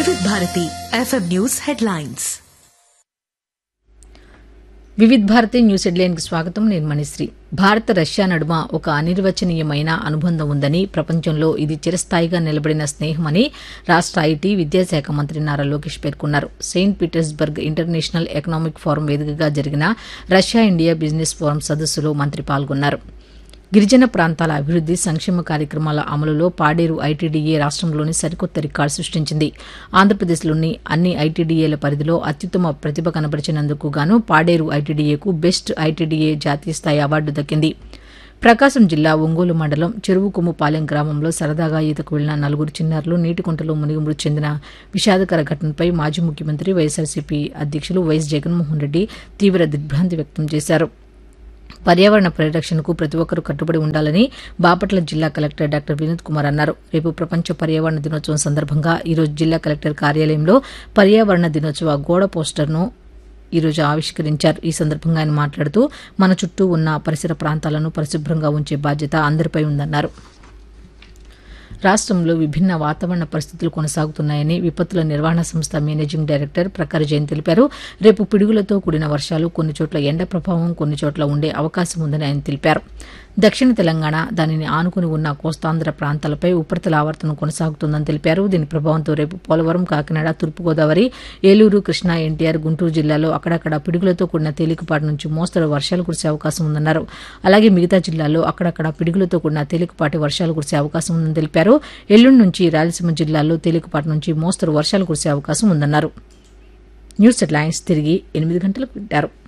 వివిధ Bharati FM news headlines Vividh Bharati news headline కి స్వాగతం నేను మణిశ్రీ భారత్ రష్యా నడుమ ఒక అనిర్వచనీయమైన అనుబంధం ఉందని ప్రపంచంలో ఇది చిరస్థాయిగా నిలబడిన స్నేహమని రాష్ట ఐటీ విద్యాశాఖ మంత్రి నారా లోకేష్ పేర్కొన్నారు Saint Petersburg international economic forum వేదికగా జరిగిన రష్యా ఇండియా బిజినెస్ ఫోరం సదస్సులో మంత్రి పాల్గొన్నారు గిరిజన ప్రాంతాల అభివృద్ది సంక్షేమ కార్యక్రమాల అమలులో పాడేరు ఐటీడీఏ రాష్ట్రంలోని సరికొత్త రికార్డు సృష్టించింది ఆంధ్రప్రదేశ్లోని అన్ని ఐటీడీఏల పరిధిలో అత్యుత్తమ ప్రతిభ కనబరిచినందుకు గాను పాడేరు ఐటీడీఏకు బెస్ట్ ఐటీడీఏ జాతీయ స్థాయి అవార్డు దక్కింది ప్రకాశం జిల్లా ఒంగోలు మండలం చెరువుకొమ్ముపాలెం గ్రామంలో సరదాగా ఈతకు వెళ్లిన నలుగురు చిన్నారులు నీటికుంటలో మునిగి మృతి చెందిన విషాదకర ఘటనపై మాజీ ముఖ్యమంత్రి వైఎస్సార్సీపీ అధ్యక్షులు వైఎస్ జగన్మోహన్ రెడ్డి తీవ్ర దిగ్భ్రాంతి వ్యక్తం చేశారు పర్యావరణ పరిరక్షణకు ప్రతి ఒక్కరూ కట్టుబడి ఉండాలని బాపట్ల జిల్లా కలెక్టర్ డాక్టర్ వినోద్ కుమార్ అన్నారు రేపు ప్రపంచ పర్యావరణ దినోత్సవం సందర్భంగా ఈరోజు జిల్లా కలెక్టర్ కార్యాలయంలో పర్యావరణ దినోత్సవ గోడ పోస్టర్ను ఈరోజు ఆవిష్కరించారు ఈ సందర్భంగా ఆయన మాట్లాడుతూ మన చుట్టూ ఉన్న పరిసర ప్రాంతాలను పరిశుభ్రంగా ఉంచే బాధ్యత అందరిపై ఉందన్నారు రాష్ట్రంలో విభిన్న వాతావరణ పరిస్థితులు కొనసాగుతున్నాయని విపత్తుల నిర్వహణ సంస్థ మేనేజింగ్ డైరెక్టర్ ప్రకార్ జైన్ తెలిపారు రేపు పిడుగులతో కూడిన వర్షాలు కొన్ని చోట్ల ఎండ ప్రభావం కొన్ని చోట్ల ఉండే అవకాశం ఉందని ఆయన తెలిపారు దక్షిణ తెలంగాణ దానిని ఆనుకుని ఉన్న కోస్తాంధ్ర ప్రాంతాలపై ఉపరితల ఆవర్తనం కొనసాగుతుందని తెలిపారు దీని ప్రభావంతో రేపు పోలవరం కాకినాడ తూర్పుగోదావరి ఏలూరు కృష్ణా ఎన్టీఆర్ గుంటూరు జిల్లాలో అక్కడక్కడ పిడుగులతో కూడిన తేలికపాటి నుంచి మోస్తరు వర్షాలు కురిసే అవకాశం ఉందన్నారు అలాగే మిగతా జిల్లాల్లో అక్కడక్కడ పిడుగులతో కూడిన తేలికపాటి వర్షాలు కురిసే అవకాశం ఉందని తెలిపారు ఎల్లుండి నుంచి రాయలసీమ జిల్లాల్లో తేలికపాటి నుంచి మోస్తరు వర్షాలు కురిసే అవకాశం ఉందన్నారు న్యూస్ హెడ్లైన్స్ తిరిగి ఎనిమిది గంటలకు వింటారు